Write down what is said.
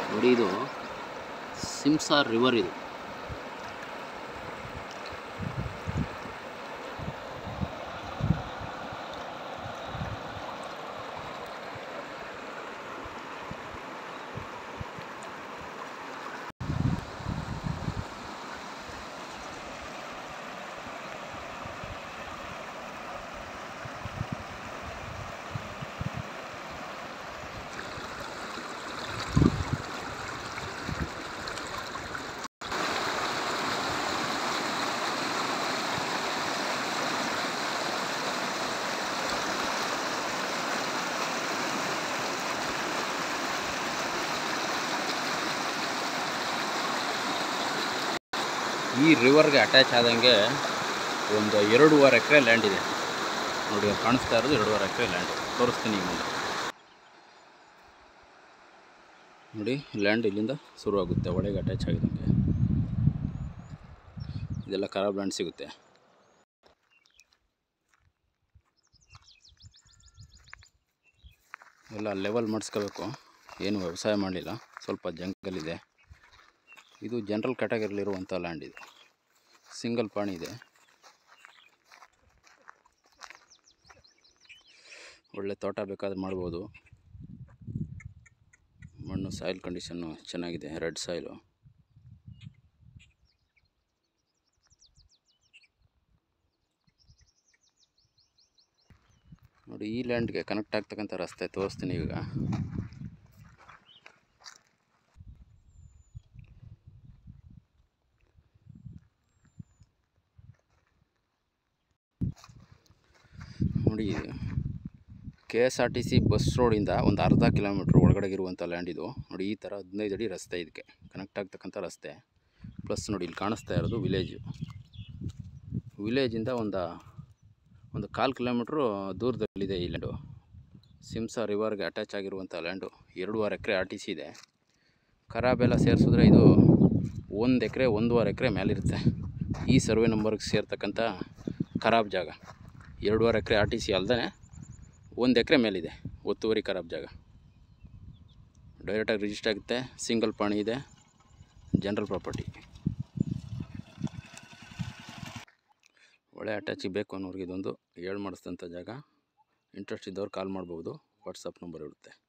ನೋಡಿ ಇದು ಸಿಮ್ಸಾರ್ ರಿವರ್ ಇದು ಈ ರಿವರ್ಗೆ ಅಟ್ಯಾಚ್ ಆದಂಗೆ ಒಂದು ಎರಡೂವರೆ ಎಕರೆ ಲ್ಯಾಂಡ್ ಇದೆ ನೋಡಿ ಅಲ್ಲಿ ಕಾಣಿಸ್ತಾ ಇರೋದು ಎರಡೂವರೆ ಎಕರೆ ಲ್ಯಾಂಡ್ ತೋರಿಸ್ತೀನಿ ಈಗ ಮುಂದೆ ನೋಡಿ ಲ್ಯಾಂಡ್ ಇಲ್ಲಿಂದ ಶುರುವಾಗುತ್ತೆ ಒಳಗೆ ಅಟ್ಯಾಚ್ ಆಗಿದಂಗೆ ಇದೆಲ್ಲ ಖರಾಬ್ ಲ್ಯಾಂಡ್ ಸಿಗುತ್ತೆ ಎಲ್ಲ ಲೆವೆಲ್ ಮಾಡಿಸ್ಕೋಬೇಕು ಏನು ವ್ಯವಸಾಯ ಮಾಡಲಿಲ್ಲ ಸ್ವಲ್ಪ ಜಂಗಲ್ ಇದೆ ಇದು ಜನರಲ್ ಕ್ಯಾಟಗರಿಲಿರುವಂಥ ಲ್ಯಾಂಡ್ ಇದು ಸಿಂಗಲ್ ಪಾಣಿ ಇದೆ ಒಳ್ಳೆ ತೋಟ ಬೇಕಾದ್ರೆ ಮಾಡ್ಬೋದು ಮಣ್ಣು ಸಾಯಿಲ್ ಕಂಡೀಷನ್ನು ಚೆನ್ನಾಗಿದೆ ರೆಡ್ ಸಾಯಿಲು ನೋಡಿ ಈ ಲ್ಯಾಂಡ್ಗೆ ಕನೆಕ್ಟ್ ಆಗ್ತಕ್ಕಂಥ ರಸ್ತೆ ತೋರಿಸ್ತೀನಿ ಈಗ ನೋಡಿ K S R T C bus ರೋಡಿಂದ ಒಂದು ಅರ್ಧ ಕಿಲೋಮೀಟ್ರ್ ಒಳಗಡೆ ಇರುವಂಥ ಲ್ಯಾಂಡ್ ಇದು ನೋಡಿ ಈ ಥರ ಹದಿನೈದು ಅಡಿ ರಸ್ತೆ ಇದಕ್ಕೆ ಕನೆಕ್ಟ್ ಆಗ್ತಕ್ಕಂಥ ರಸ್ತೆ ಪ್ಲಸ್ ನೋಡಿ ಇಲ್ಲಿ ಕಾಣಿಸ್ತಾ ಇರೋದು ವಿಲೇಜು ವಿಲೇಜಿಂದ ಒಂದು ಒಂದು ಕಾಲು ಕಿಲೋಮೀಟ್ರು ದೂರದಲ್ಲಿದೆ ಈ ಲ್ಯಾಂಡು ಸಿಮ್ಸಾ ರಿವರ್ಗೆ ಅಟ್ಯಾಚ್ ಆಗಿರುವಂಥ ಲ್ಯಾಂಡು ಎರಡೂವರೆ ಎಕರೆ ಆರ್ ಟಿ ಸಿ ಇದೆ ಖರಾಬೆಲ್ಲ ಸೇರಿಸಿದ್ರೆ ಇದು ಒಂದು ಎಕರೆ ಒಂದೂವರೆ ಎಕರೆ ಮೇಲಿರುತ್ತೆ ಈ ಸರ್ವೆ ನಂಬರ್ಗೆ ಸೇರ್ತಕ್ಕಂಥ ಖರಾಬ್ ಜಾಗ ಎರಡೂವರೆ ಎಕರೆ ಆರ್ ಟಿ ಸಿ ಅಲ್ಲದೆ ಒಂದು ಎಕರೆ ಮೇಲಿದೆ ಒತ್ತುವರಿ ಖರಾಬ್ ಜಾಗ ಡೈರೆಕ್ಟಾಗಿ ರಿಜಿಸ್ಟರ್ ಆಗುತ್ತೆ ಸಿಂಗಲ್ ಪಾಣಿ ಇದೆ ಜನರಲ್ ಪ್ರಾಪರ್ಟಿ ಒಳ್ಳೆ ಅಟ್ಯಾಚಿಗೆ ಬೇಕು ಅನ್ನೋರಿಗೆ ಇದೊಂದು ಏಳು ಮಾಡಿಸಿದಂಥ ಜಾಗ ಇಂಟ್ರೆಸ್ಟ್ ಇದ್ದವ್ರು ಕಾಲ್ ಮಾಡ್ಬೋದು ವಾಟ್ಸಪ್ ನಂಬರ್ ಇರುತ್ತೆ